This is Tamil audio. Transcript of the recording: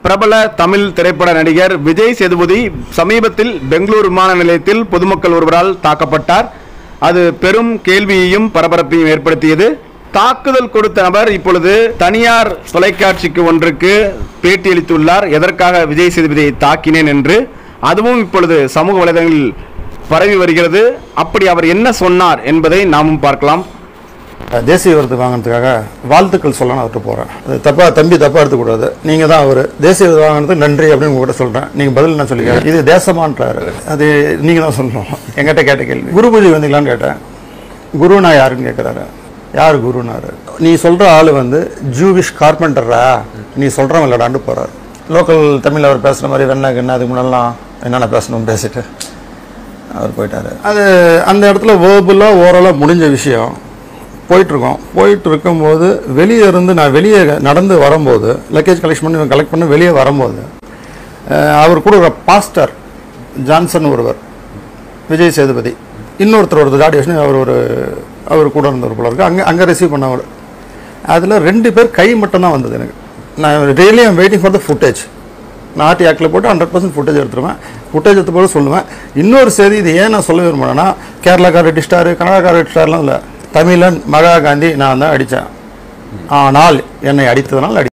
பிரபல தமிழ் திரைப்பட நடிகர் விஜய் சேதுபதி சமீபத்தில் பெங்களூரு விமான நிலையத்தில் பொதுமக்கள் ஒருவரால் தாக்கப்பட்டார் அது பெரும் கேள்வியையும் பரபரப்பையும் ஏற்படுத்தியது தாக்குதல் கொடுத்த நபர் இப்பொழுது தனியார் தொலைக்காட்சிக்கு ஒன்றுக்கு பேட்டியளித்துள்ளார் எதற்காக விஜய் சேதுபதியை தாக்கினேன் என்று அதுவும் இப்பொழுது சமூக வலைதளங்களில் பரவி வருகிறது அப்படி அவர் என்ன சொன்னார் என்பதை நாமும் பார்க்கலாம் தேசிய விருது வாங்கினதுக்காக வாழ்த்துக்கள் சொல்லணும் அவர்கிட்ட போகிறேன் அது தப்பா தம்பி தப்பாக எடுத்துக்கூடாது நீங்கள் தான் அவர் தேசிய விருது வாங்கினதுக்கு நன்றி அப்படின்னு உங்ககிட்ட சொல்கிறேன் நீங்கள் பதில் என்ன சொல்லிக்கிறேன் இது தேசமான்றாரு அது நீங்கள் தான் சொல்லணும் என்கிட்ட கேட்ட கேள்வி குரு பூஜை வந்தீங்களான்னு கேட்டேன் குருனா யாருன்னு கேட்குறாரு யார் குருனாரு நீ சொல்கிற ஆள் வந்து ஜூவிஷ் கார்பெண்டரா நீ சொல்கிறவன் இல்லடான்னு போகிறார் லோக்கல் தமிழ் அவர் பேசுகிற மாதிரி வெண்ணா கிண்ணா அதுக்கு முன்னெல்லாம் என்னென்ன பேசணும்னு பேசிட்டு அவர் போயிட்டாரு அது அந்த இடத்துல வேர்புலாக ஓரலாக முடிஞ்ச விஷயம் போயிட்டுருக்கோம் போயிட்டு இருக்கும்போது வெளியே இருந்து நான் வெளியே நடந்து வரும்போது லக்கேஜ் கலெக்ட் பண்ணி கலெக்ட் பண்ணி வெளியே வரும்போது அஹ், அவர் கூட ஒரு பாஸ்டர் ஜான்சன் ஒருவர் விஜய் சேதுபதி இன்னொருத்தர் ஒரு தாடி வச்சு அவர் ஒரு அவர் கூட இருந்தவர் போல இருக்கு அங்கே அங்கே ரிசீவ் பண்ணவர் அதில் ரெண்டு பேர் கை மட்டும்தான் வந்தது எனக்கு நான் daily I'm waiting for the footage நான் ஆர்டி ஆக்டில் போட்டு ஹண்ட்ரட் பர்சன்ட் ஃபுட்டேஜ் எடுத்துருவேன் ஃபுட்டேஜ் எடுத்த போது சொல்லுவேன் இன்னொரு செய்தி இது ஏன் நான் சொல்ல விரும்புகிறேன்னா கேரளாக்கார ரெட்டிஸ்டார் கனடாக்கார ரெட்டிஸ்டார்லாம் இல்லை தமிழன் மகா காந்தி நான் தான் அடித்தேன் ஆனால் என்னை அடித்ததனால் அடி